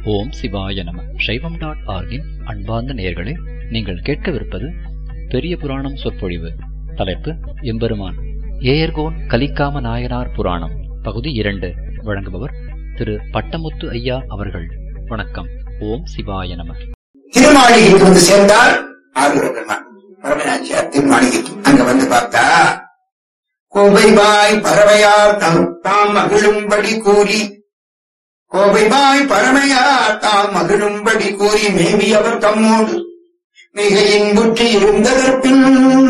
ஓம் சிவாய நம சைவம் டாட் ஆர்கின் அன்பார்ந்த நேயர்களே நீங்கள் கேட்கவிருப்பது பெரிய புராணம் சொற்பொழிவு தலைப்பு எம்பெருமான் ஏயர்கோன் கலிக்காம நாயனார் புராணம் பகுதி இரண்டு வழங்குபவர் திரு பட்டமுத்து ஐயா அவர்கள் வணக்கம் ஓம் சிவாய நம திருமாளிகைக்கு வந்து சேர்ந்தார் ஆரூர பெருமான் பரமநாச்சியார் திருமாளிகைக்கு அங்க வந்து பார்த்தா கோபைபாய் பறவையார் தம் தாம் மகிழும்படி கூறி கோபைபாய் பரமையார் தாம் மகிழும்படி கூறி மேவி அவர் தம்மோடு மிக இன்புற்றி இருந்ததற்பின்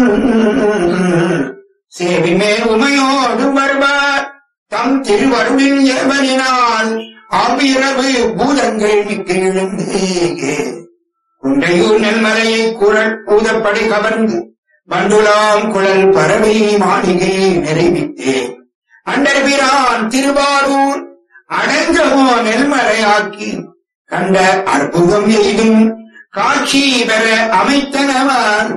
சேவி மேல் உமையோடு வருவார் தம் திருவருளின் ஏவலினால் ஆவிரவு பூதங்கள் மிக்க எழுந்து குண்டையூர் நெல்மலையை குரல் பூதப்படி கவர்ந்து பண்டுலாம் குழல் பறவை மாளிகையை நிறைவித்தே அண்டர்பிரான் திருவாரூர் அடங்கமோ நெல்மலையாக்கி கண்ட அற்புதம் எய்தும் காட்சி பெற அமைத்தனவார்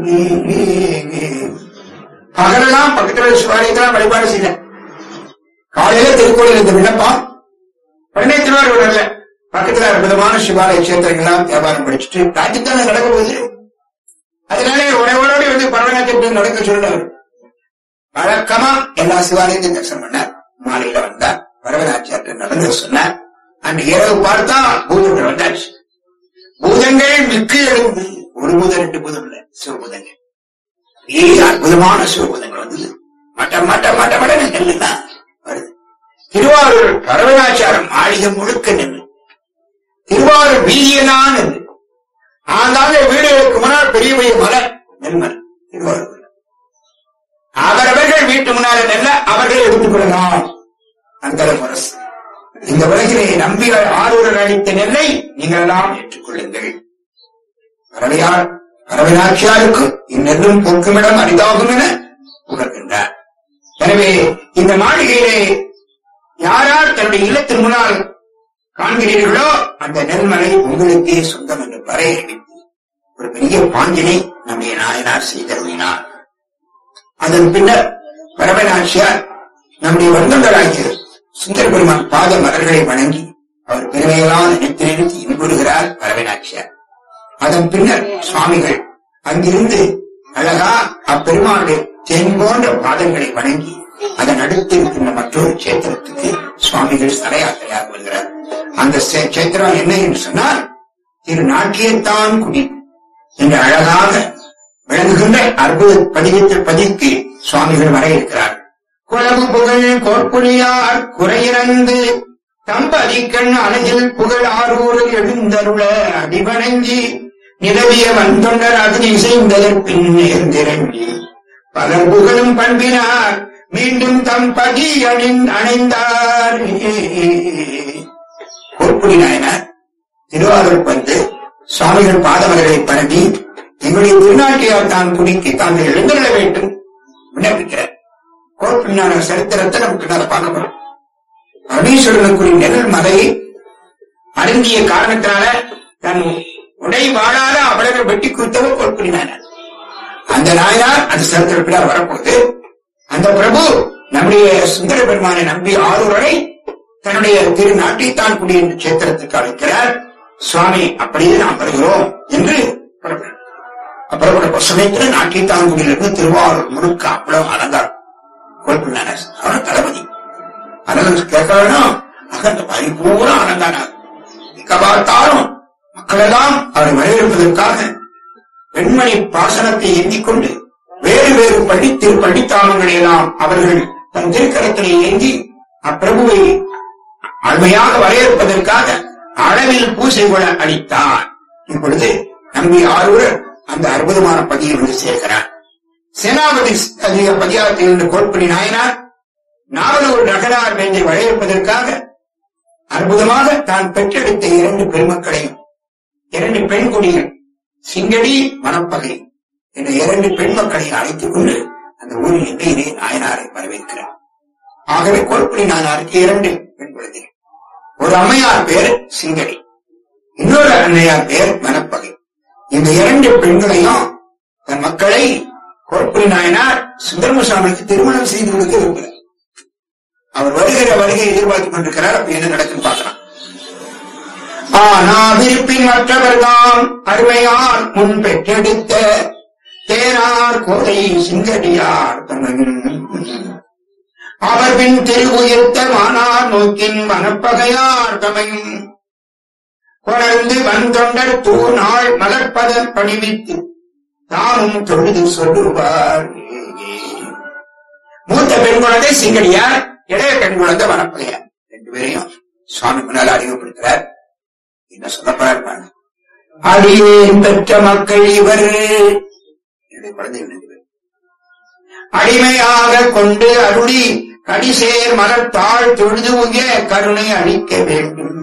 பகலெல்லாம் பக்கத்துல சிவாலயத்தெல்லாம் வழிபாடு செய்த காலையில திருக்கோயில் இந்த விண்ணப்பம் உடனே திருவாரூர் வரல பக்கத்துல அற்புதமான சிவாலய கஷேத்திரங்கள்லாம் வியாபாரம் படிச்சுட்டு ராஜ்யத்தானே நடக்க போகுது அதனாலே உடனே வந்து பரவநாட்டியம் நடக்க சொல்றாரு வழக்கமா எல்லா சிவாலயத்தையும் தரிசனம் பண்ணார் மாலையில வந்தார் பரவநாச்சியார்ட்ட நடந்து சொன்னார் அன்று இரவு பார்த்தா பூதங்கள் வந்தாச்சு பூதங்கள் மிக்க எழுந்து ஒரு பூதம் ரெண்டு பூதம் இல்ல சிவபூதங்கள் ஏழு அற்புதமான சிவபூதங்கள் வந்தது மட்ட மட்ட மட்ட மட்ட நெல்லுதான் வருது திருவாரூர் பரவநாச்சாரம் மாளிகை முழுக்க நின்று திருவாரூர் வீதியெல்லாம் நின்று ஆங்காங்க வீடுகளுக்கு முன்னால் பெரிய பெரிய மலர் நெல்மர் திருவாரூர் அவரவர்கள் வீட்டு முன்னால நெல்ல அவர்கள் எடுத்துக் கொள்ளலாம் அந்த முரசு இந்த உலகிலே நம்பி ஆரூரர் அளித்த நெல்லை நீங்கள் எல்லாம் ஏற்றுக்கொள்ளுங்கள் பறவையார் பறவையாட்சியாருக்கு இந்நெல்லும் பொக்குமிடம் அரிதாகும் என புகழ்கின்றார் எனவே இந்த மாளிகையிலே யாரார் தன்னுடைய இல்லத்தின் முன்னால் காண்கிறீர்களோ அந்த நெல்மலை உங்களுக்கே சொந்தம் என்று பறையறிவித்து ஒரு பெரிய பாஞ்சினை நம்முடைய நாயனார் செய்தருளினார் அதன் பின்னர் பரமநாச்சியார் நம்முடைய வந்தந்தராகிய சுந்தர பெருமான் பாத மலர்களை வணங்கி அவர் பெருமையெல்லாம் நினைத்து நினைத்து இன்புறுகிறார் பரமநாச்சியார் அதன் பின்னர் சுவாமிகள் அங்கிருந்து அழகா அப்பெருமானுடைய தேன் போன்ற பாதங்களை வணங்கி அதன் அடுத்து இருக்கின்ற மற்றொரு சேத்திரத்துக்கு சுவாமிகள் சரையாத்திரையாக வருகிறார் அந்த சே- சேத்திரம் என்ன என்று சொன்னால் திரு நாட்டியத்தான் குடி என்று அழகாக விளங்குகின்ற அற்புத பதிகத்தில் பதிக்கு சுவாமிகள் வர இருக்கிறார் குளவு புகழ் கோட்புலியார் குறையிறந்து தம்பதிக்கண் அணையில் புகழ் ஆரூரில் எழுந்தருள அடிவணங்கி நிலவிய வந்தொண்டர் அதனை இசைந்ததற்பின் நேர்ந்திரங்கி பலர் புகழும் பண்பினார் மீண்டும் தம் பதி அணிந் அணைந்தார் கோட்புலி நாயனார் திருவாரூர் வந்து சுவாமிகள் பாதவர்களை பரப்பி எங்களுடைய திருநாட்டியார் தான் குடிக்கு தாங்கள் எழுந்துள்ள வேண்டும் விண்ணப்பிக்கிறார் கோட்புலினான சரித்திரத்தை நமக்கு பின்னால பார்க்க போறோம் பரமேஸ்வரனுக்குரிய நெல் மலையை அருந்திய காரணத்தினால தன் உடை வாழாத அவளர்கள் வெட்டி குறித்தவர் கோட்புலி நாயனார் அந்த நாயனார் அந்த சரித்திரப்பினால் வரப்போகுது அந்த பிரபு நம்முடைய சுந்தர பெருமானை நம்பி ஆரூரரை தன்னுடைய திரு நாட்டித்தான் குடி என்ற சேத்திரத்துக்கு அழைக்கிறார் சுவாமி அப்படியே நாம் வருகிறோம் என்று புறப்படுறார். புறப்பட சமயத்தில் நாட்டித்தாங்குடியிலிருந்து திருவாரூர் முழுக்க அவ்வளவு அலங்காரம் கோல்புள்ளான அவன் தளபதி அதெல்லாம் கேட்க வேணும் அகந்த பரிபூர அலங்காரம் எங்க பார்த்தாலும் மக்கள் எல்லாம் அவரை வரவேற்பதற்காக வெண்மணி பாசனத்தை எண்ணிக்கொண்டு வேறு வேறு பள்ளி திரு பள்ளித்தாமங்களை எல்லாம் அவர்கள் தன் திருக்கரத்திலே ஏந்தி அப்பிரபுவை அருமையாக வரவேற்பதற்காக அளவில் பூசை கொள்ள அளித்தார் இப்பொழுது நம்பி ஆரூரர் அந்த அற்புதமான பதியை வந்து சேர்க்கிறார் சேனாபதி அதிக பதியாரத்தில் இருந்து கோட்படி நாயனார் நாவலூர் நகரார் வேண்டை வரவேற்பதற்காக அற்புதமாக தான் பெற்றெடுத்த இரண்டு பெருமக்களையும் இரண்டு பெண் குடிகள் சிங்கடி மணப்பகை என்ற இரண்டு பெண் மக்களை அழைத்துக் கொண்டு அந்த ஊரில் இன்றையிலே நாயனாரை வரவேற்கிறார் ஆகவே கோல்புரி நாயனாருக்கு இரண்டு பெண் குழந்தைகள் ஒரு அம்மையார் பேர் சிங்கடி இன்னொரு அன்னையார் பேர் மணப்பகை இந்த இரண்டு பெண்களையும் தன் மக்களை கோல்புரி நாயனார் சுந்தரமசாமிக்கு திருமணம் செய்து கொடுக்க விரும்புகிறார் அவர் வருகிற வருகை எதிர்பார்த்துக் கொண்டிருக்கிறார் அப்ப என்ன நடக்குன்னு பார்க்கலாம் ஆனா விருப்பின் மற்றவர்தாம் அருமையால் முன் பெற்றெடுத்த தேனார் கோதை சிங்கடியார் தனதும் அவர் பின் திருவுயிர்த்த மானார் நோக்கின் மனப்பகையார் தமையும் கொணர்ந்து வந்தொண்டர் தூநாள் மலர்ப்பத பணிவித்து தாமும் தொழுது சொல்லுவார் மூத்த பெண் குழந்தை சிங்கடியார் இளைய பெண் குழந்தை மனப்பகையார் ரெண்டு பேரையும் சுவாமி முன்னால் அறிமுகப்படுத்துறார் என்ன சொல்லப்படுறார் பாருங்க அடியேன் பெற்ற மக்கள் இவர் என்னுடைய குழந்தைகள் ரெண்டு பேர் அடிமையாக கொண்டு அருளி கடிசேர் மலர்த்தாள் தொழுது உய கருணை அளிக்க வேண்டும்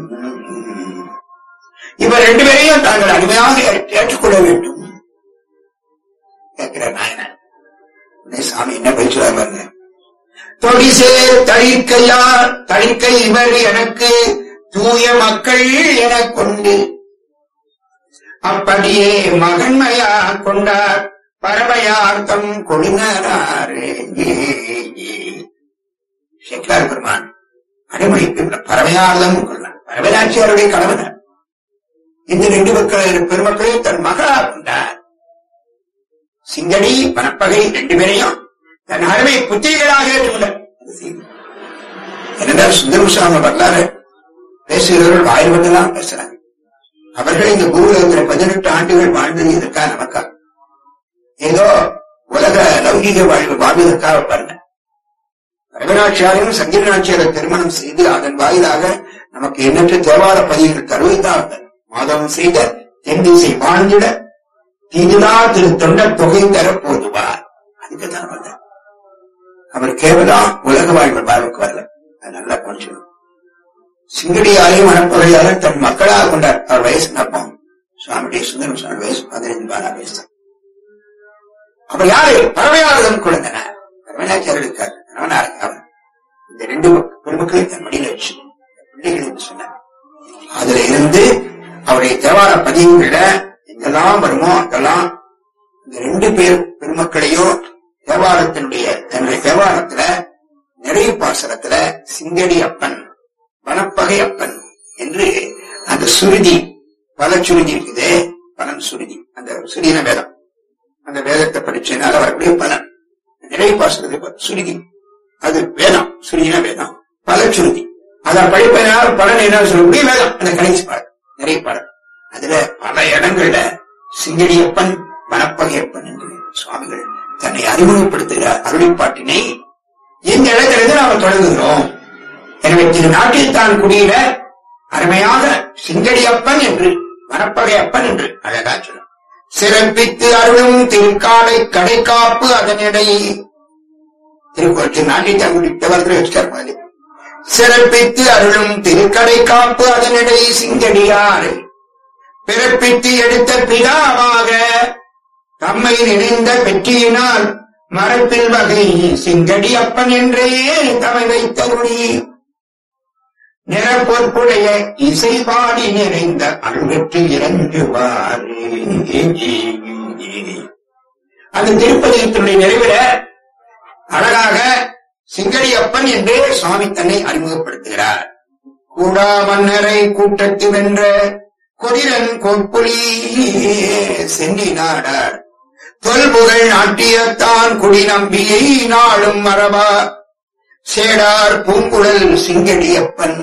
இவர் ரெண்டு பேரையும் தாங்கள் அடிமையாக ஏற்றுக்கொள்ள வேண்டும் கேட்கிறார் நாயனார் உடனே சாமி என்ன பேசுவார் பாருங்க தொடிசேர் தழிக்கையார் தழிக்கை இவர் எனக்கு தூய மக்கள் எனக் கொண்டு அப்படியே மகன்மையா கொண்டார் பறவையார்த்தம் கொடுங்கிறாரே சேக்கலார் பெருமான் அடிமொழிக்கு பறவையார்த்தம் கொண்டார் பறவையாட்சியாருடைய கணவனர் இந்த ரெண்டு மக்கள் பெருமக்களையும் தன் மகளா கொண்டார் சிங்கடி பணப்பகை ரெண்டு பேரையும் தன் அருமை புத்திரிகளாக ஏற்றுக்கொண்டார் என்னதான் சுந்தரமுசாமி வரலாறு பேசுகிறவர்கள் வாயில் வந்துதான் பேசுறாங்க அவர்கள் இந்த பூலோகத்தில் பதினெட்டு ஆண்டுகள் வாழ்ந்தது இதற்கா நமக்கா ஏதோ உலக லௌகிக வாழ்வு வாழ்வதற்காக பாருங்க ரங்கநாச்சியாரையும் சங்கீரநாச்சியாரை திருமணம் செய்து அதன் வாயிலாக நமக்கு எண்ணற்ற தேவார பதிவுகள் தருவதுதான் மாதவம் செய்த தென்திசை வாழ்ந்திட தீதுதா திரு தொண்டர் தொகை தர போதுவார் அதுக்குதான் வந்தார் அவர் கேவலம் உலக வாழ்வு வாழ்வுக்கு வரல அது நல்லா புரிஞ்சுக்கணும் சிங்கடியாரையும் மனப்பகையாலும் தன் மக்களாக கொண்டார் அவர் வயசு நப்பம் சுவாமியுடைய சுந்தரம் சுவாமி வயசு பதினைந்து பாலா வயசு அப்ப யாரு பறவையாளர்களும் குழந்தனர் பறவையாச்சாரியர்களுக்கு கணவனார் அவர் இந்த ரெண்டு பெருமக்களையும் தன் மடியில வச்சு பிள்ளைகள் என்று சொன்னார் அதுல இருந்து அவருடைய தேவார பதிவுகள்ல எங்கெல்லாம் வருமோ அங்கெல்லாம் இந்த ரெண்டு பேர் பெருமக்களையும் தேவாரத்தினுடைய தன்னுடைய தேவாரத்துல நிறைய பாசனத்துல சிங்கடி அப்பன் வனப்பகை அப்பன் என்று அந்த சுருதி பல சுருதி இருக்குது பலன் சுருதி அந்த சுருதின வேதம் அந்த வேதத்தை படிச்சதுனால வரக்கூடிய பலன் நிறைய பாசனத்தை சுருதி அது வேதம் சுருதின வேதம் பல சுருதி அதை படிப்பதனால பலன் என்ன சொல்லக்கூடிய வேதம் அந்த கடைசி பாடல் நிறைய பாடல் அதுல பல இடங்கள்ல சிங்கடியப்பன் வனப்பகையப்பன் என்று சுவாமிகள் தன்னை அறிமுகப்படுத்துகிறார் அருளிப்பாட்டினை இந்த இடத்திலிருந்து நாம் தொடங்குகிறோம் எனவே திரு நாட்டில் தான் குடியில அருமையாக சிங்கடியப்பன் என்று வனப்பகையப்பன் என்று அழகா சொல்லும் சிறப்பித்து அருளும் திருக்காலை கடைக்காப்பு அதனிடையே திருக்குறள் திரு நாட்டில் தான் குடி தேவரத்தில் வச்சுட்டார் மாதிரி சிறப்பித்து அருளும் திருக்கடை காப்பு அதனிடையே சிங்கடியார் பிறப்பித்து எடுத்த பிதாவாக தம்மை நினைந்த பெற்றியினால் மரப்பில் வகை சிங்கடி அப்பன் என்றே தமை வைத்தருளி நிறப்பொற்புடைய இசை பாடி நிறைந்த அருள்வெற்று இறங்குவார் அந்த திருப்பதியத்தினுடைய நிறைவில அழகாக சிங்கடியப்பன் என்று சுவாமி தன்னை அறிமுகப்படுத்துகிறார் கூடா மன்னரை கூட்டத்து வென்ற கொடிரன் கோப்புலி சென்னி நாடார் தொல்புகழ் நாட்டியத்தான் குடி நம்பியை நாளும் மரபா சேடார் பூங்குழல் சிங்கடியப்பன்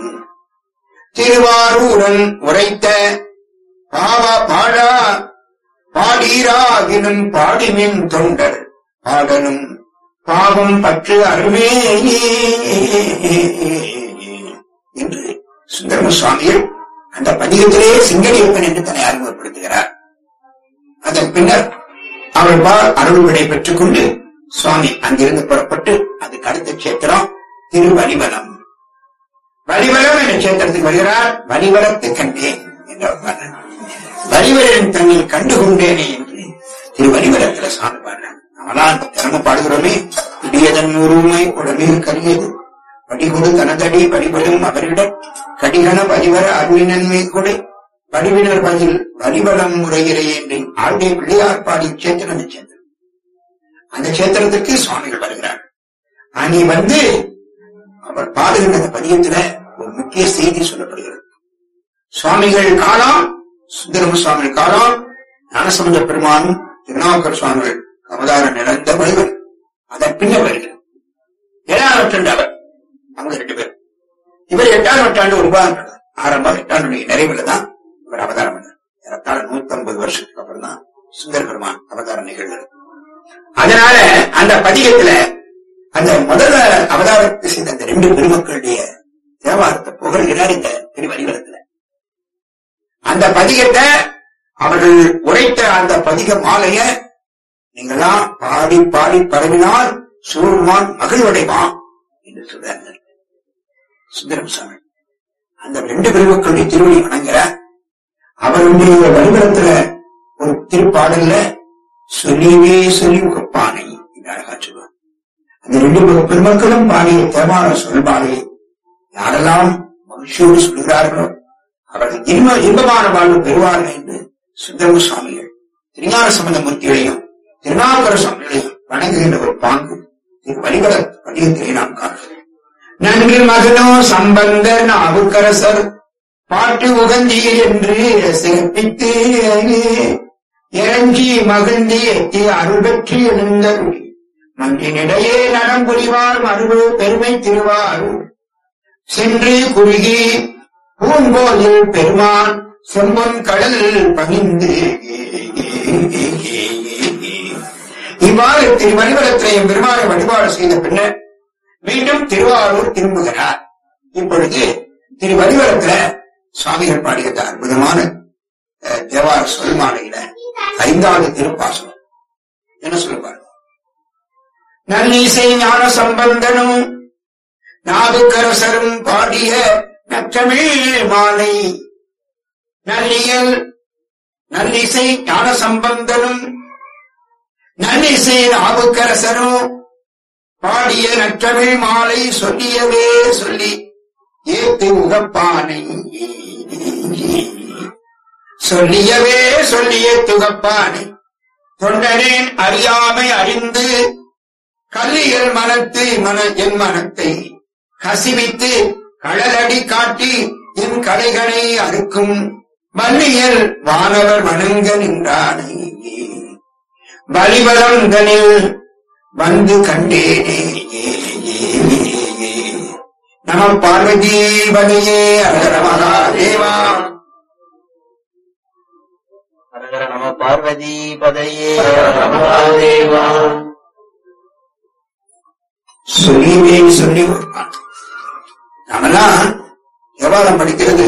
திருவாரூரன் உரைத்த பாவ பாடா பாடீராகினும் பாடிமின் தொண்டர் பாடலும் பாவம் பற்று அருமே என்று சுந்தரம சுவாமிகள் அந்த பதிகத்திலே சிங்கடியப்பன் என்று தன்னை அறிமுகப்படுத்துகிறார் அதன் பின்னர் அவர் பால் அருள் விடை பெற்றுக் கொண்டு சுவாமி அங்கிருந்து புறப்பட்டு அதுக்கு அடுத்த கஷேத்திரம் திருவலிவலம் வலிவலம் என்ற கஷேத்திரத்துக்கு வருகிறார் வலிவலத்தை கண்டேன் என்று அவர் பாடுறார். வலிவலின் தன்னில் கண்டு கொண்டேனே என்று திருவலிவலத்தில் சுவாமி பாடுறார் நாமெல்லாம் அந்த திறமை பாடுகிறோமே இடியதன் உருமை உடலில் கரியது படிகொடு தனதடி படிபடும் அவரிடம் கடிகன பதிவர அருளினன்மை கொடு படிவினர் பதில் வரிவலம் முறையிலே என்று ஆளுடைய பிள்ளையார் பாடி சேத்திரம் சேத்திரம் அந்த சேத்திரத்துக்கு சுவாமிகள் வருகிறார் அணி வந்து அவர் பாடுகின்ற அந்த பதியத்துல ஒரு முக்கிய செய்தி சொல்லப்படுகிறது சுவாமிகள் காலம் சுந்தரம சுவாமிகள் காலம் ஞானசம்பந்த பெருமானும் திருநாவுக்கர் சுவாமிகள் அவதாரம் நிறந்த வடிவம் அதன் பின்னர் வருகிறது ஏழாம் நூற்றாண்டு அவர் அவங்க ரெண்டு பேர் இவர் எட்டாம் நூற்றாண்டு ஒன்பதாம் நூற்றாண்டு ஆரம்பம் எட்டாண்டுடைய நிறைவுல தான் இவர் அவதாரம் பண்ணார் ஏறத்தாழ நூத்தி ஐம்பது வருஷத்துக்கு அப்புறம் தான் சுந்தர பெருமான் அவதாரம் நிகழ்கிறது அதனால அந்த பதிகத்துல அந்த முதல்ல அவதாரத்தை செய்த அந்த ரெண்டு பெருமக்களுடைய தேவாரத்தை புகழ்கிறார் இந்த திருவரிவரத்துல அந்த பதிகத்தை அவர்கள் உரைத்த அந்த பதிக மாலைய நீங்களாம் பாடி பாடி பரவினால் சூழ்வான் மகிழ்வடைவான் என்று சொல்றாங்க சுந்தரம் சாமி அந்த ரெண்டு பெருமக்களுடைய திருவடி வணங்குற அவருடைய வழிபடத்துல ஒரு திருப்பாடல்ல சொல்லியே சொல்லி உகப்பானை என்று அழகா சொல்லுவார் அந்த ரெண்டு பெருமக்களும் பாடிய தேவார சொல்பானை யாரெல்லாம் மகிழ்ச்சியோடு சொல்கிறார்களோ அவர்கள் இன்ப இன்பமான வாழ்வு பெறுவார்கள் என்று சுந்தரம சுவாமிகள் திருஞான சம்பந்த மூர்த்திகளையும் திருநாவுக்கர சுவாமிகளையும் வணங்குகின்ற ஒரு பாங்கு திரு வழிபட வடிவத்திலே நாம் காண்கிறோம் நன்கு மகனோ சம்பந்தர் நாவுக்கரசர் பாட்டு உகந்தி என்று சிறப்பித்து இறங்கி மகிழ்ந்தி எத்தி அருள் பெற்று எழுந்தருளி மன்றினிடையே நடம் புரிவார் மறுபு பெருமை திருவாரூர் சென்று குறுகி பூங்கோயில் பெருமான் செம்பொன் கடல் பகிர்ந்து இவ்வாறு திருவழிபடத்திலேயும் பெருமானை வழிபாடு செய்த பின்னர் மீண்டும் திருவாரூர் திரும்புகிறார் இப்பொழுது திருவழிபடத்துல சுவாமிகள் பாடிய இந்த அற்புதமான அஹ், தேவார சொல்மாலையில ஐந்தாவது திருப்பாசனம் என்ன சொல்லுவார் நல்லிசை ஞான சம்பந்தனும் நாவுக்கரசரும் பாடிய நற்றமிழ் மாலை நல்லியல் நல்லிசை ஞான சம்பந்தனும் நல்லிசை நாவுக்கரசரும் பாடிய நற்றமிழ் மாலை சொல்லியவே சொல்லி ஏத்து உகப்பானை சொல்லியவே சொல்லிய துகப்பானை தொண்டனேன் அறியாமை அறிந்து கல்லியல் மனத்து மன என் மனத்தை கசிவித்து கடலடி காட்டி என் கலைகளை அறுக்கும் வன்னியல் வானவர் வணங்க நின்றானே பலிபலந்தனில் வந்து கண்டேனே நம பார்வதி பலியே அழகர மகாதேவா ஹரஹர நம பார்வதி பதையே மகாதேவா சொல்லியே சொல்லி வருவான் நாமெல்லாம் எவாரம் படிக்கிறது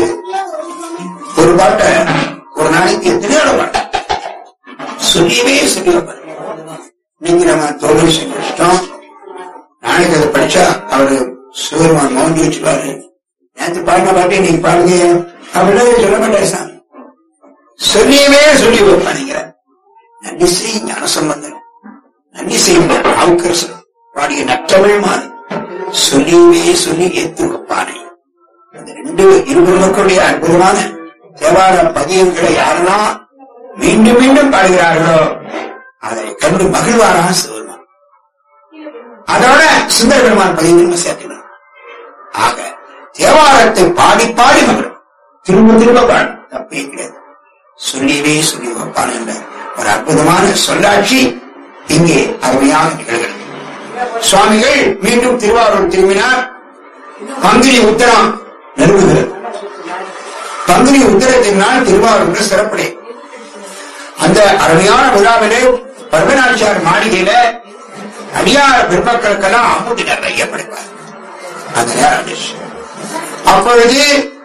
ஒரு பாட்டை ஒரு நாளைக்கு எத்தனையோ பாட்டை சொல்லியவே சொல்லி வைப்பார் இன்னைக்கு நம்ம தொழில் செஞ்சிட்டோம் நாளைக்கு அதை படிச்சா அவரு சிவருமான் மௌண்டி வச்சுப்பாரு நேற்று பாடின பாட்டே நீங்க பாடுங்க அப்படின்னு சொல்ல மாட்டாரு சாமி சொல்லியவே சொல்லி வைப்பானுங்கிற நன்றி செய் ஞான சம்பந்தன் நன்றி செய்யும் நாவுக்கரசர் பாடிய நற்றமிழ் மாறி சொல்லியவே சொல்லி ஏத்து வைப்பானே இந்த ரெண்டு இருபெருமக்களுடைய அற்புதமான தேவார பதியங்களை யாரெல்லாம் மீண்டும் மீண்டும் பாடுகிறார்களோ அதை கண்டு மகிழ்வாரா சிவருமான் அதோட சுந்தர பெருமான் பதிவு சேர்க்கணும் ஆக தேவாரத்தை பாடி பாடி மகிழும் திரும்ப திரும்ப பாடும் தப்பே கிடையாது சொல்லியவே சொல்லி வைப்பான் என்ற ஒரு அற்புதமான சொல்லாட்சி இங்கே அருமையாக நிகழ்கிறது சுவாமிகள் மீண்டும் திருவாரூர் திரும்பினார் பங்குனி உத்தரம் நெருங்குகிறது பங்குனி உத்தரத்தின் நாள் திருவாரூர் சிறப்புடை அந்த அருமையான விழாவிலே பர்வநாச்சியார் மாளிகையில அடியார் பெருமக்களுக்கெல்லாம் அம்மூட்டி நிறைய படைப்பார் அந்த நேரம் வந்துச்சு. அப்பொழுது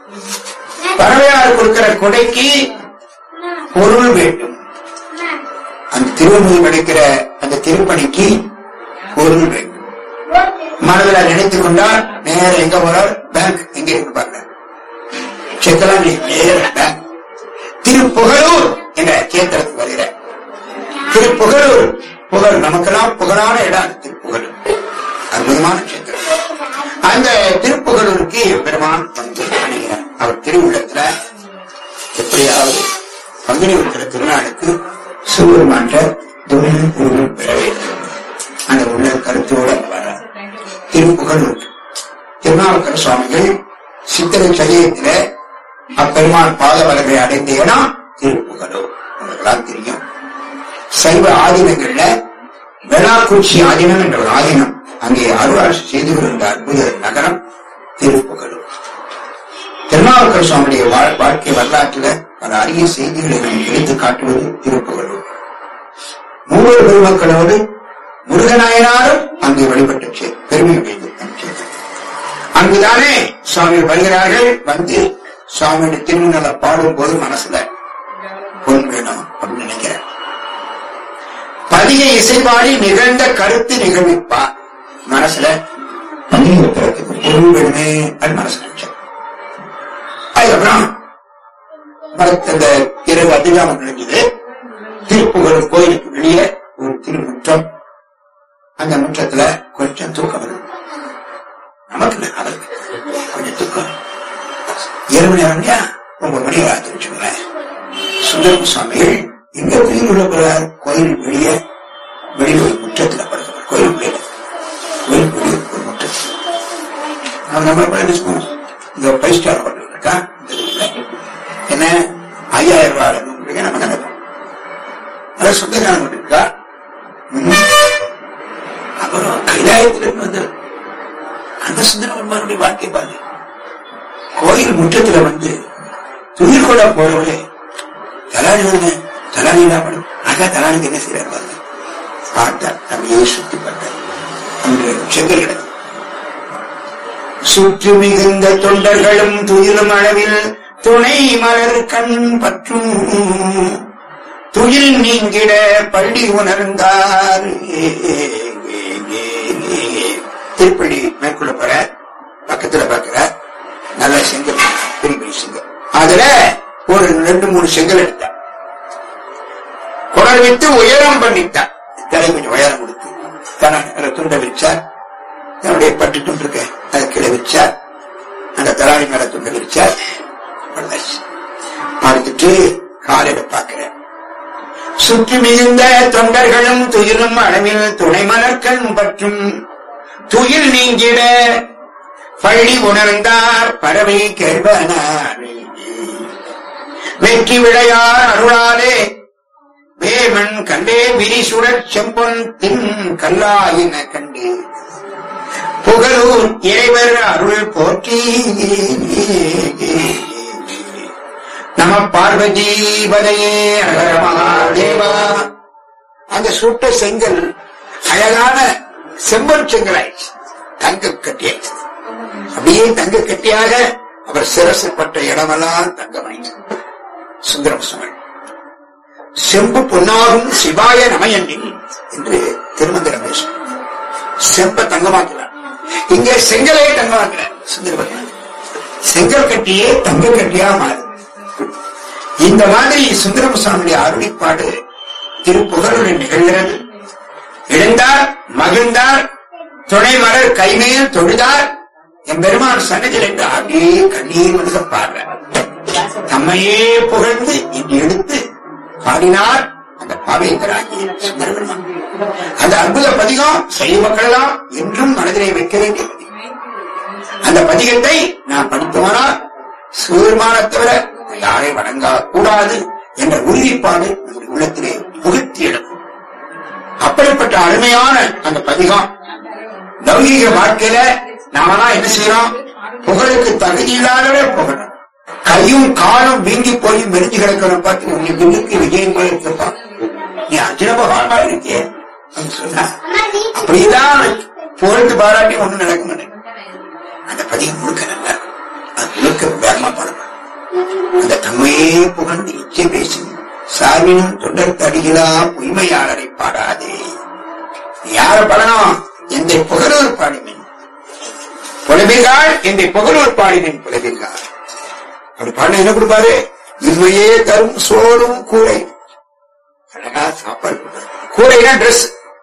பறவையார் கொடுக்கிற கொடைக்கு பொருள் வேண்டும் அந்த திருவண்ணூர் கிடைக்கிற அந்த திருப்பணிக்கு பொருள் வேண்டும் மனதில் நினைத்துக் கொண்டால் நேர எங்க போறார் பேங்க் எங்க இருக்கு பாருங்க செக்கெல்லாம் நீ நேர பேங்க் திருப்புகழூர் என்ற கேத்திரத்துக்கு வருகிற திருப்புகழூர் புகழ் நமக்கெல்லாம் புகழான இடம் அந்த திருப்புகழூர் அற்புதமான கேத்திரம் அந்த திருப்புகழூருக்கு பெருமான் வந்து அணுகிறார் அவர் திருவுள்ளத்துல எப்படியாவது பங்குனி உத்திர திருநாளுக்கு சிவபெருமான்ற தொழில் பொருள் பெற வேண்டும் அந்த உள்ள கருத்தோட வர திருப்புகழூர் திருநாவுக்கர சுவாமிகள் சித்திரை சதயத்தில அப்பெருமான் பாதவலரை அடைந்த இடம் திருப்புகலூர் உங்களுக்கெல்லாம் தெரியும் சைவ ஆதீனங்கள்ல வெளாக்குறிச்சி ஆதீனம் என்ற ஒரு ஆதீனம் அங்கே அருளாட்சி செய்து வருகின்ற அற்புத நகரம் திருப்புகலூர் திருநாவுக்கர் சுவாமியுடைய வாழ்- வாழ்க்கை வரலாற்றுல பல அரிய செய்திகளை நாம் எடுத்து காட்டுவது திருப்புகலூர் மூவர் பெருமக்களோடு முருகநாயனாரும் அங்கே வழிபட்டு செ- பெருமை அடைந்து சென்றார். அங்குதானே சுவாமி வருகிறார்கள் வந்து சுவாமியுடைய திருநல பாடும் போது மனசுல பொன் வேணும் அப்படின்னு நினைக்கிறேன் பதிகை இசைபாடி நிகழ்ந்த கருத்து நிகழ்விப்பார் மனசுல பதிகை உத்தரத்துக்கு பொருள் வேணுமே அப்படின்னு மனசுல நினைச்சேன் அதுக்கப்புறம் மரத்த- அந்த இரவு அதிகாரம் நினைஞ்சது திருப்புகழ் கோயிலுக்கு வெளியே ஒரு திருமுற்றம் அந்த முற்றத்துல கொஞ்சம் தூக்கம் வருது நமக்கு இல்லை, அவருக்கு கொஞ்சம் தூக்கம் இரவு நேரம் இல்லையா ஒன்பது மணி ஆச்சு வச்சுக்கோங்களேன் சுந்தரம் சுவாமிகள் எங்க உயிர் உள்ள போறார் கோயில் வெளியே வெளியே ஒரு முற்றத்துல படுக்கிறார் கோயில் வெளியில கோயில் வெளியே ஒரு முற்றத்தில் நம்ம நம்ம கூட என்ன சொல்லுவோம் இந்த ஃபைவ் ஸ்டார் ஹோட்டல் இருக்கா இந்த இதுல. என்ன ஐயாயிரம் ரூபாய் உங்களுக்கு நம்ம நினைப்போம் அதான் சொந்தக்காரங்க இருக்கா ம். அப்புறம் கைலாயத்திலிருந்து வந்து அந்த சுந்தரவன்மாருடைய வாழ்க்கை பாருங்க கோயில் முற்றத்துல வந்து துயிர் கொள்ள போறவரே தலாணி வருங்க தலாணி என்ன பண்ணும் அக்கா தலாணிக்கு என்ன செய்யறாரு பாருங்க பார்த்தார் அப்படியே சுத்தி பார்த்தார் அன்று செங்கல் கிடக்கு சுற்று மிகுந்த தொண்டர்களும் துயிலும் அளவில் துணை மலர் கண் பற்றும் துயில் நீங்கிட பள்ளி உணர்ந்தார் திருப்பள்ளி மேற்கொள்ள போற பக்கத்துல பார்க்கிற நல்ல செங்கல் பெரிய பெரிய செங்கல் அதுல ஒரு ரெண்டு மூணு செங்கல் எடுத்தார் குடல் விட்டு உயரம் பண்ணிட்டார் தலை கொஞ்சம் உயரம் கொடுத்து தன துண்டை வச்சார் தன்னுடைய பட்டு துண்டு இருக்க அதை கீழே வச்சார் அந்த தலாணி மேல துண்டை வச்சார் வந்தாச்சு. பார்த்துட்டு காலையில பார்க்கிறேன் சுற்றி மிகுந்த தொண்டர்களும் துயிலும் அளவில் துணை மலர்கண் பற்றும் துயில் நீங்கிட பள்ளி உணர்ந்தார் பறவை கேள்வனார் வெற்றி விளையார் அருளாலே வேமன் கண்டே விரிசுடற் செம்பொன் தின் கல்லாயின கண்டே புகழூர் இறைவர் அருள் போற்றி நம பார்வதி பதையே அழக மகாதேவா அந்த சுட்ட செங்கல் அழகான செம்பன் செங்கலாயிடுச்சு தங்க கட்டியாச்சு அப்படியே தங்க கட்டியாக அவர் சிரசு பட்ட இடமெல்லாம் தங்கமாயிடுச்சு சுந்தரம் சுவாமி செம்பு பொன்னாகும் சிவாய நமையண்டி என்று திருமந்திரம் பேசும் செம்ப தங்கமாக்கிறார் இங்கே செங்கலே தங்கமாக்கிறார் சுந்தரபகவான் செங்கல் கட்டியே தங்க கட்டியா மாறு இந்த மாதிரி சுந்தரம் சுவாமியுடைய அருளிப்பாடு திருப்புகழுடன் நிகழ்கிறது எழுந்தார் மகிழ்ந்தார் துணை மலர் கைமேல் தொழுதார் என் பெருமான் சன்னதியில் என்று அப்படியே கண்ணீர் வந்து பாடுறார் தம்மையே புகழ்ந்து இங்கு எடுத்து பாடினார் அந்த பாவேந்தராகிய சுந்தர பெருமான் அந்த அற்புத பதிகம் செய்ய மக்களெல்லாம் என்றும் மனதிலே வைக்க வேண்டிய பதிகம் அந்த பதிகத்தை நான் படித்தவனால் சிவபெருமானை தவிர யாரை வணங்க கூடாது என்ற உறுதிப்பாடு நம்முடைய உள்ளத்திலே புகுத்தி எடுக்கும் அப்படிப்பட்ட அருமையான அந்த பதிகம் லௌகீக வாழ்க்கையில நாமெல்லாம் என்ன செய்யறோம் புகழுக்கு தகுதி இல்லாதவே புகழணும் கையும் காலும் வீங்கி போய் மெரிஞ்சு கிடக்கணும் பார்த்து உன்னை பின்னுக்கு விஜயம் போல இருக்கப்பா நீ அர்ஜுன பகவானா இருக்கே அப்படின்னு சொன்னா அப்படிதான் புகழ்ந்து பாராட்டி ஒண்ணும் நடக்க மாட்டேன் அந்த பதிகம் முழுக்க நல்லா இருக்கும் அது முழுக்க வேகமா பாடணும் அந்த தம்மையே புகழ்ந்து இச்சை பேசி சார்பினும் தொடர் தடிகளா பொய்மையாளரை பாடாதே நீ யார பாடணும் எந்த புகழூர் பாடினேன் புலபிகாள் எந்த புகழூர் பாடினேன் புலபிகாள் அப்படி பாடின என்ன கொடுப்பாரு இன்மையே தரும் சோறும் கூரை அழகா சாப்பாடு கொடுப்பாரு கூரைனா ட்ரெஸ்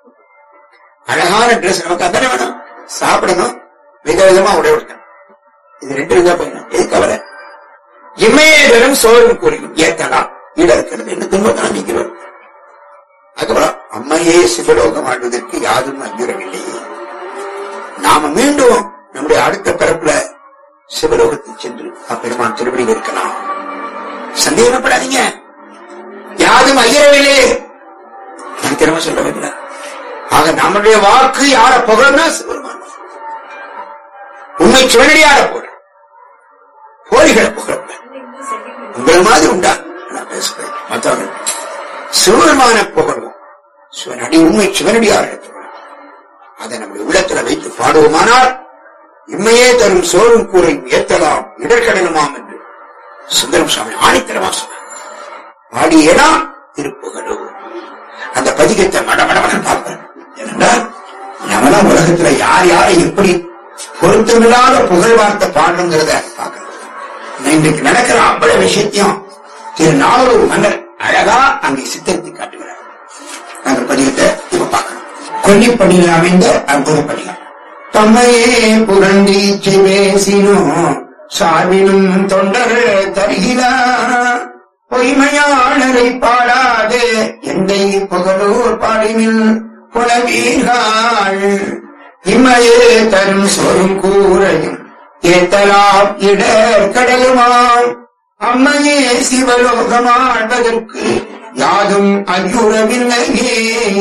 அழகான ட்ரெஸ் நமக்கு அதானே வேணும் சாப்பிடணும் வித விதமா உடை கொடுக்கணும் இது ரெண்டு விதமா போயிடணும் எது கவலை இம்மையே தரும் சோறும் கூரையும் ஏத்தலாம் ஈட இருக்கிறது என்ன துன்பத்தான் நீக்கிறோம் அதுக்கப்புறம் அம்மையே சிவலோகம் ஆடுவதற்கு யாரும் அஞ்சுறவில்லையே நாம மீண்டும் நம்முடைய அடுத்த பிறப்புல சிவலோகத்தில் சென்று அப்பெருமான் திருவடியில் இருக்கலாம் சந்தேகப்படாதீங்க யாரும் ஐயரவில்லை நான் திறமை சொல்ல வைக்கல ஆக நம்முடைய வாக்கு யார புகழ்னா சிவருமான் உண்மை சிவனடியார புகழ் போலிகளை புகழ உங்களை மாதிரி உண்டா நான் பேசுறேன் மற்றவர்கள் சிவபெருமான புகழ்வோம் சிவனடி உண்மை சிவனடியார் அதை நம்முடைய உள்ளத்துல வைத்து பாடுவோமானால் இம்மையே தரும் சோறும் கூரை ஏத்தலாம் இடர்கடலுமாம் என்று சுந்தரம் சுவாமி ஆணித்தரமா சொன்னார் பாடியேனா திருப்புகளோ அந்த பதிகத்தை மட மடமடன் பார்ப்பேன் ஏனென்றால் நம்மளாம் உலகத்துல யார் யாரை எப்படி பொருத்தமில்லாத புகழ் வார்த்தை பாடணுங்கிறத பார்க்கணும் நான் இன்றைக்கு நடக்கிற அவ்வளவு விஷயத்தையும் திரு நாவலூர் மன்னர் அழகா அங்கே சித்தரித்து காட்டுகிறார் அந்த பதிகத்தை இப்ப பார்க்கணும் கொல்லிப்படியில் அமைந்த அற்புத பதிகம் தம்மையே புகழ்ந்தி பேசினோ சாவினும் தொண்டர் தருகிறார் பொய்மையாளரை பாடாதே எந்தை புகழூர் பாடினில் புலவீர்கள் இம்மையே தரும் சொரும் கூரையும் ஏத்தலாம் இடர் கடலுமாம் அம்மையே சிவலோகமாழ்வதற்கு யாதும் அஞ்சுறவில்லையே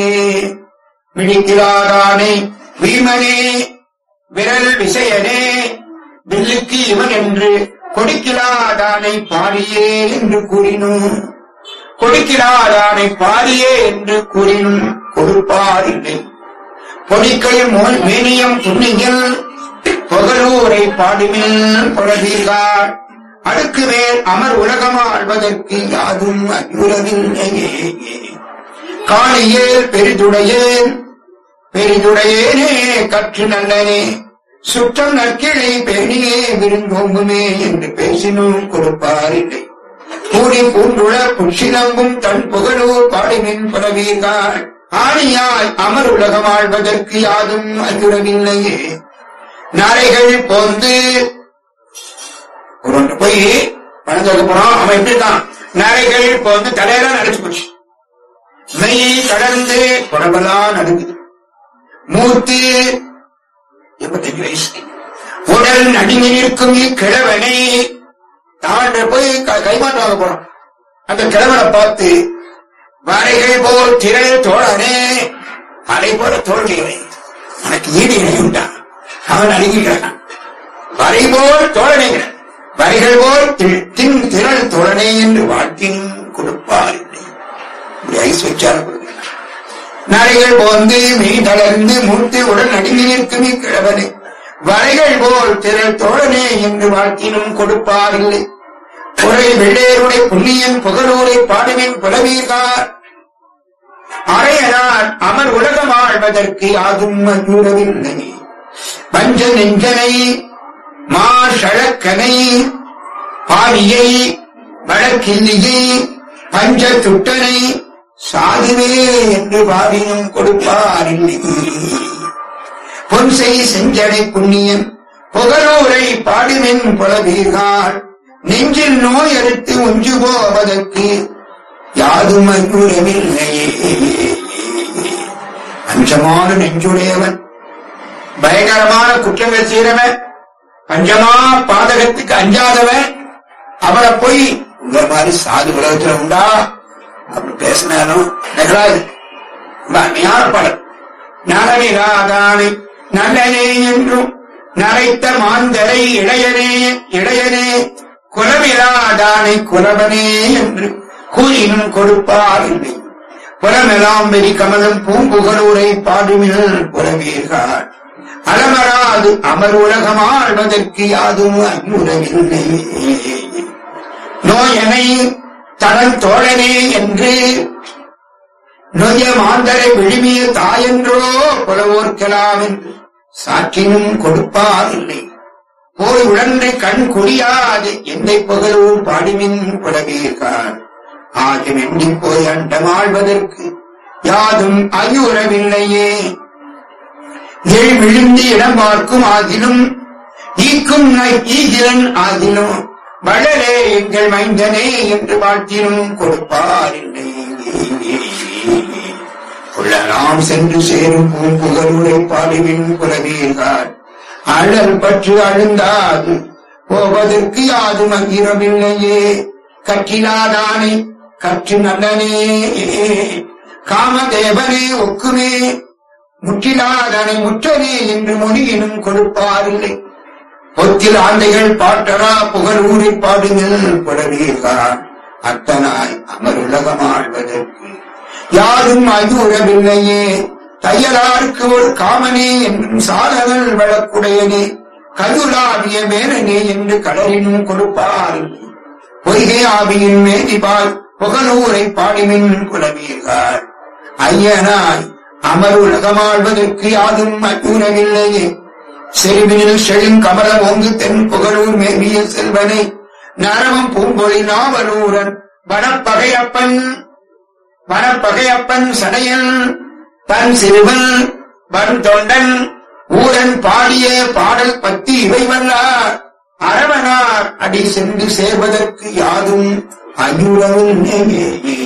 விழிக்கிறாரானே வீமனே விரல் விசையனே வில்லுக்கு இவன் என்று கொடுக்கிறாதானை பாரியே என்று கூறினோம் கொடுக்கிறாதானை பாரியே என்று கூறினும் கொடுப்பாரில்லை பொடிக்கையும் மோல் மேனியம் புண்ணியல் புகழூரை பாடுமில் புலவீர்கள் அடுக்கு மேல் அமர் உலகமாழ்வதற்கு யாதும் அயுறவில்லையே காணியேல் பெரிதுடையேன் பெரிதுடையேனே கற்று நல்லனே சுற்றம் நற்கிளை பேணியே விருந்தோங்குமே என்று பேசினும் கொடுப்பாரில்லை கூடி பூண்டுள புட்சிலம்பும் தன் புகழூர் பாடிமின் புலவீர்கள் ஆணியாய் அமர் உலகமாழ்வதற்கு யாதும் அயுறவில்லையே நரைகள் போந்து ஒரு போய் பணத்துக்கு போனோம் அவன் எப்படி இருக்கான் நரைகள் போந்து தலையெல்லாம் நடிச்சு போச்சு மெய்யை கடந்து குடமெல்லாம் நடுங்குது மூத்து எண்பத்தஞ்சு வயசு உடல் நடுங்கி நிற்கும் இக்கிழவனை தான் போய் க- கைமாற்று வாங்க போறோம் அந்த கிழவனை பார்த்து வரைகள் போல் திரள் தோழனே அலை போல தோல்விகளை உனக்கு ஈடு இணையுண்டா அவன் அணுகிறான் வரை போல் தோழனைகிறான் வரைகள் போல் தி- தின் திரள் தோழனே என்று வாழ்த்தின் கொடுப்பார் இல்லை இப்படி ஐஸ் வச்சார கொடுக்கிறான் நரைகள் போந்து மெய் தளர்ந்து மூர்த்தி உடன் நடுங்கி நிற்கும் இக்கிழவனே வரைகள் போல் திரள் தோழனே என்று வாழ்த்தினும் கொடுப்பார் இல்லை குறை வெள்ளேருடைய புண்ணியன் புகழூரை பாடுவின் புலவீர்கார் அறையனார் அமர் உலகம் ஆழ்வதற்கு யாதும் அஞ்சுறவில்லை பஞ்ச நெஞ்சனை மாஷழக்கனை பாவியை வழக்கில்லியை பஞ்ச துட்டனை சாதுவே என்று பாவினும் கொடுப்பார் இல்லை பொன்சை செஞ்சடை புண்ணியன் புகழூரை பாடுமென் புலவீர்கள் நெஞ்சில் நோய் அறுத்து ஒன்று போவதற்கு யாதும் அங்குறவில்லையே அஞ்சமான நெஞ்சுடையவன் பயங்கரமான குற்றங்கள் செய்யறவன் பஞ்சமா பாதகத்துக்கு அஞ்சாதவன் அவரை போய் இந்த மாதிரி சாது உலகத்துல உண்டா அப்படி பேசினாலும் நிகழாது ரொம்ப அருமையான பாடல் நலனிலாதானை நல்லனே என்றும் நரைத்த மாந்தரை இளையனே இளையனே குலமிலாதானை குலவனே என்று கூறினும் கொடுப்பார் இல்லை புலமெல்லாம் வெறி கமலும் பூம்புகலூரை பாடுமில் புலவீர்கள் அலமராது அமர் உலகமாழ்வதற்கு யாதும் அங்குறவில்லை நோயனை தடன் தோழனே என்று நொய்ய மாந்தரை விழுமிய தாயென்றோ புலவோர்க்கலாம் என்று சாற்றினும் கொடுப்பார் இல்லை போய் உழன்று கண் குடியாது எந்தை புகழும் பாடிமின் புலவீர்கள் ஆகும் எண்ணி போய் அண்டமாழ்வதற்கு யாதும் ஐயுறவில்லையே எழு விழுந்து இடம் பார்க்கும் ஆகிலும் ஈக்கும் நை- ஈகிலன் ஆகிலும் வளரே எங்கள் மைந்தனே என்று வாழ்த்தினும் கொடுப்பார் இல்லை உள்ளலாம் சென்று சேரும் பூம்புகருரை பாடுவின் புலவீர்கள் அழல் பற்று அழுந்தாது போவதற்கு யாதும் அங்கிரமில்லையே கற்றிலாதானே கற்று நல்லனே காமதேவனே ஒக்குமே முற்றிலாதனை முற்றனே என்று மொழியினும் கொடுப்பாரில்லை பொத்தில் ஆண்டைகள் பாட்டரா புகழூரை பாடுங்கள் புடவீர்கள் அத்தனாய் அமருலகமாழ்வதற்கு யாரும் அயூரவில்லையே தையலாருக்கு ஒரு காமனே என்றும் சாதனல் வழக்குடையனே கதுலாவிய மேலனே என்று கடலினும் கொடுப்பார் பொய்கை ஆவியின் மேதிபால் புகழூரை பாடிமின் குலவீர்கள் ஐயனாய் அமருலகமாழ்வதற்கு யாதும் அக்கூறவில்லையே செருவினில் செழும் கமலம் ஓங்கு தென் புகழூர் மேவிய செல்வனை நரவம் பூம்பொழி நாவலூரன் வனப்பகையப்பன் வனப்பகையப்பன் சடையன் தன் சிறுவன் வன் தொண்டன் ஊரன் பாடிய பாடல் பத்தி இவை வல்லார் அரவனார் அடி சென்று சேர்வதற்கு யாதும் அயுரவில்லையே